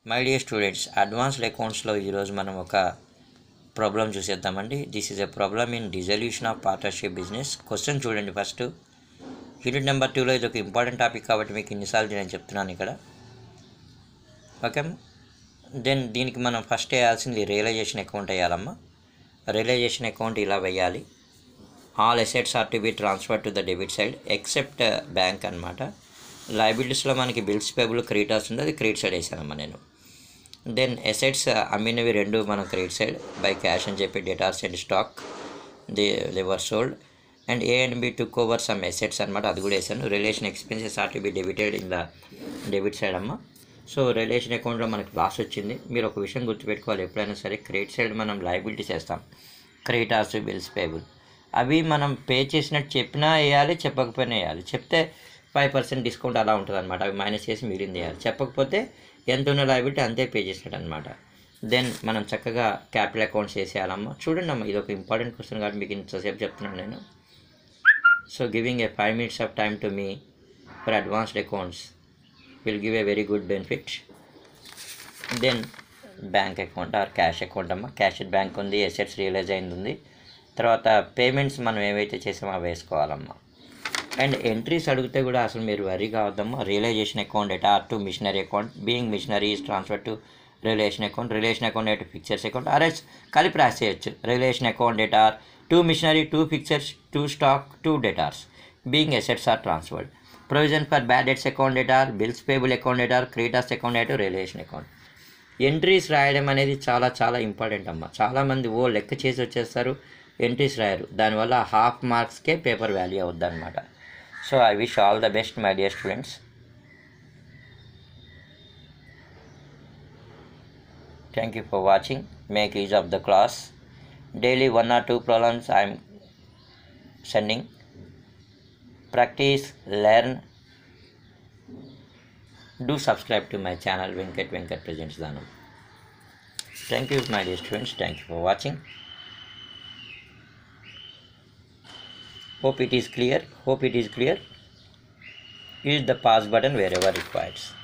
My dear students advanced అకౌంట్స్లో ఈరోజు మనం ఒక ప్రాబ్లం చూసేద్దామండి this is a problem in dissolution of partnership business question చూడండి ఫస్ట్ యూనిట్ నెంబర్ టూలో ఇది ఒక ఇంపార్టెంట్ టాపిక్ కాబట్టి మీకు ఇన్నిసార్లు నేను చెప్తున్నాను ఇక్కడ ఓకే దెన్ దీనికి మనం ఫస్ట్ వేయాల్సింది రియలైజేషన్ అకౌంట్ వేయాలమ్మా రియలైజేషన్ అకౌంట్ ఇలా వేయాలి all assets are to be transfer to the debit side except bank అనమాట లైబిలిటీస్లో మనకి బిల్స్ పేబుల్ క్రెడిటర్స్ ఉంది అది క్రెడిట్ సైడ్ వేసానమ్మా నేను దెన్ అసెట్స్ అమ్మినవి రెండు మనం క్రెడిట్ సైడ్ బై క్యాష్ అని చెప్పి debtors and stock the lever sold and A and B took over some assets అనమాట అది కూడా వేసాను realisation expenses are to be debited in the debit side అమ్మ సో రిలేషన్ అకౌంట్లో మనకి లాస్ వచ్చింది మీరు ఒక విషయం గుర్తుపెట్టుకోవాలి ఎప్పుడైనా సరే క్రెడిట్ సైడ్ మనం లైబిలిటీస్ వేస్తాం క్రెడిటార్స్ బిల్స్ పేబుల్ అవి మనం పే చేసినట్టు చెప్పినా వేయాలి చెప్పకపోయినా వేయాలి చెప్తే ఫైవ్ పర్సెంట్ డిస్కౌంట్ అలా ఉంటుంది అనమాట అవి మైనస్ చేసి మిగిలింది వేయాలి చెప్పకపోతే ఎంత ఉన్న లైబిలిటీ అంతే పే చేసినట్టు అనమాట దెన్ మనం చక్కగా క్యాపిటల్ అకౌంట్స్ వేసేయాలమ్మా చూడండి అమ్మా ఇది ఒక ఇంపార్టెంట్ క్వశ్చన్ కాబట్టి మీకు ఇంతసేపు చెప్తున్నాను నేను so giving a five minutes of time to me for advanced accounts will give a very good benefit then bank account or cash account అమ్మ క్యాష్ బ్యాంక్ ఉంది ఎసెట్స్ రియలైజ్ అయింది ఉంది తర్వాత పేమెంట్స్ మనం ఏవైతే చేసామో అవి వేసుకోవాలమ్మా అండ్ ఎంట్రీస్ అడిగితే కూడా అసలు మీరు వరీ కావద్దమ్మా realisation account at R to machinery account being machinery is transfer to realisation account realisation account at fixtures account RS కలిపి రాసేయచ్చు realisation account at R to machinery to fixtures to stock to debtors being assets are transferred provision for bad debts account at R bills payable account at R creditors account at realisation account entries రాయడం అనేది చాలా చాలా important అమ్మ చాలామంది ఓ లెక్క చేసి వచ్చేస్తారు entries రాయరు దానివల్ల హాఫ్ మార్క్స్కే పేపర్ వాల్యూ అవుద్ది అనమాట so I wish all the best my dear students thank you for watching make use of the class daily one or two problems I'm sending practice learn do subscribe to my channel Venkat Venkat Presents Dhanam. Thank you my dear students. Thank you for watching. Hope it is clear. Hope it is clear. Use the pause button wherever required.